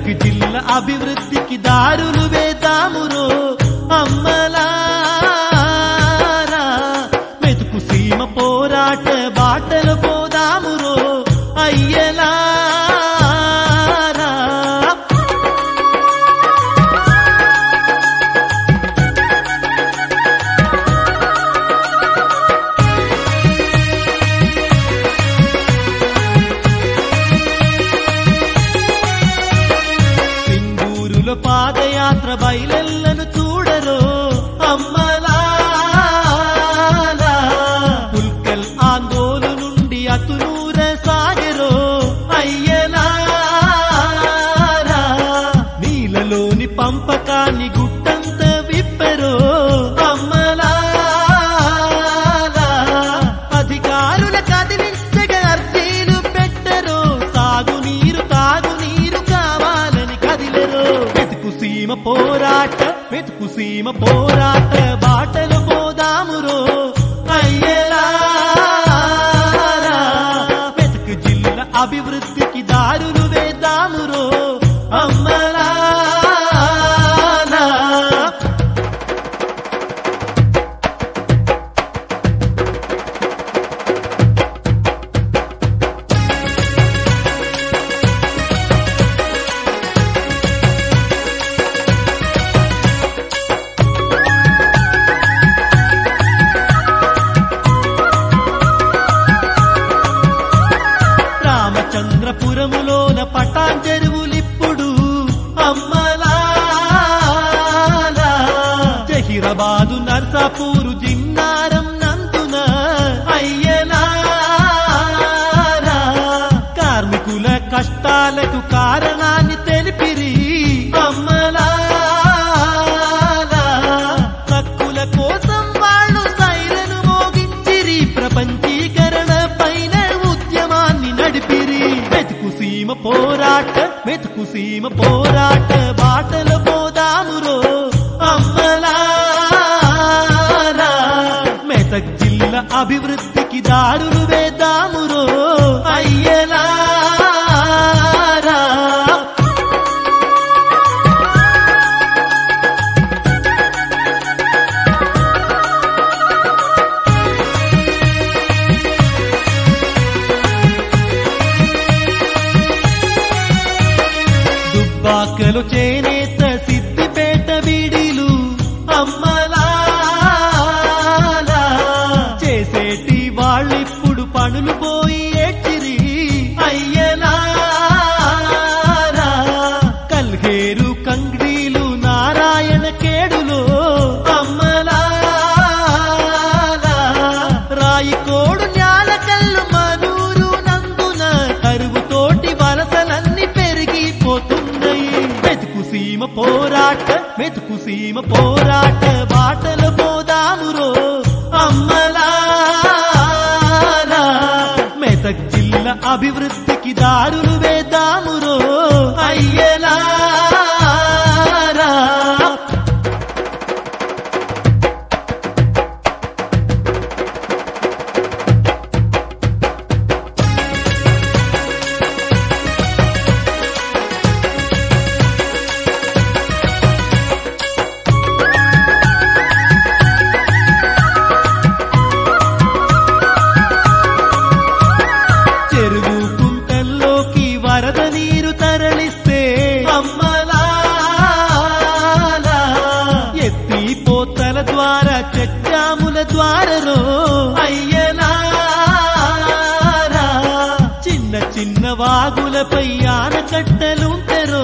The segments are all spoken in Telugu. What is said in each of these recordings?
మెదక్ జిల్లా అభివృద్ధికి దారులు వేదామురో అమ్మలారా మెతుకు సీమ పోరాట బాటలు పోదామురో అయ్యలారా సింగూరులో పాదయాత్ర బయలెల్లను చూడరో అమ్మలాలా పుల్కల్ ఆందోళన నుండి అతునూర సాగరో అయ్యలారా నీలలోని పంపకాన్ని గుట్టంత విప్పెరో అమ్మలాలా అధికారుల కదిలించగా అర్జీలు పెట్టరో సాగునీరు తాగునీరు కావాలని కదిలెరో మెతుకు సీమ పోరాట మెతుకు సీమ పోరాట బాటలు పోదామురో అయ్యలారా మెతుకు జిల్లా అభివృద్ధికి దారులు వేద్దామురో అమ్మలారా రామచంద్రపురములోన పటాంజరువులిప్పుడు అమ్మలాలా జహీరాబాదు నర్సాపూరు జిన్నారం నందున అయ్యలారా కార్మికుల కష్టాలకు కారణాన్ని తెలిపిరి అమ్మలాలా హక్కుల కోసం వాళ్ళు సైరను మోగించిరి ప్రపంచీకరణ పైన ఉద్యమాన్ని నడిపిరి మెతుకు సీమ పోరాట మెతుకు సీమ పోరాట బాటలు పోదామురో అమ్మలారా మెదక్ జిల్లా అభివృద్ధికి దారులు వేద్దామురో అయ్యలారా దుబ్బాకలు చేనేత సిద్దిపేట బీడీలు అమ్మలాలా చేసేటి వాళ్ళిప్పుడు పనులు పోయి ఏడ్చిరి అయ్యలారా కల్హేరు కంగ్డీలు నారాయణ కేడులో అమ్మలాలా రాయికోడు న్యాలకల్లు మనూరు నందున కరువుతోటి వలసలన్నీ పెరిగిపోతున్నాయి మెతుకు సీమ పోరాట మెతుకు సీమ పోరాట బాటలు పోదామురో అమ్మలారా మెదక్ జిల్లా అభివృద్ధికి దారులు వేద్దామురో అయ్యలారా చెరువు కుంటల్లోకి వరద నీరు తరలిస్తే అమ్మలాలా ఎత్తి పోతల ద్వారా చెట్టాముల ద్వారలో అయ్యలారా చిన్న చిన్న వాగులపై ఆనకట్టలుంటరో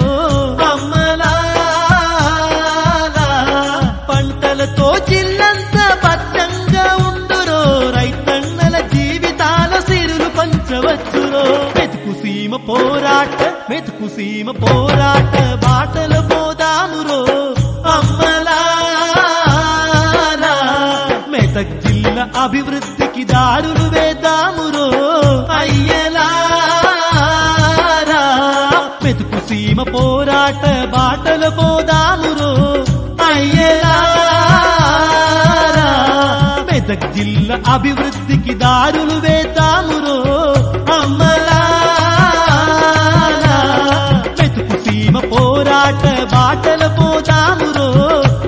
అమ్మలాలా పంటలతో జిల్లంతా భద్రంగా ఉండురో రైతన్నల జీవితాల సిరులు పంచవచ్చురో మెతుకు సీమ పోరాట మెతుకు సీమ పోరాట బాటలు పోదామురో అమ్మలారా మెదక్ జిల్లా అభివృద్ధికి దారులు వేద్దామురో అయ్యలారా మెతుకు సీమ పోరాట బాటలు పోదామురో అయ్యలారా మెదక్ జిల్లా అభివృద్ధికి దారులు వేద్దామురో అమ్మలారా మెతుకు సీమ పో బాటల పోదామురో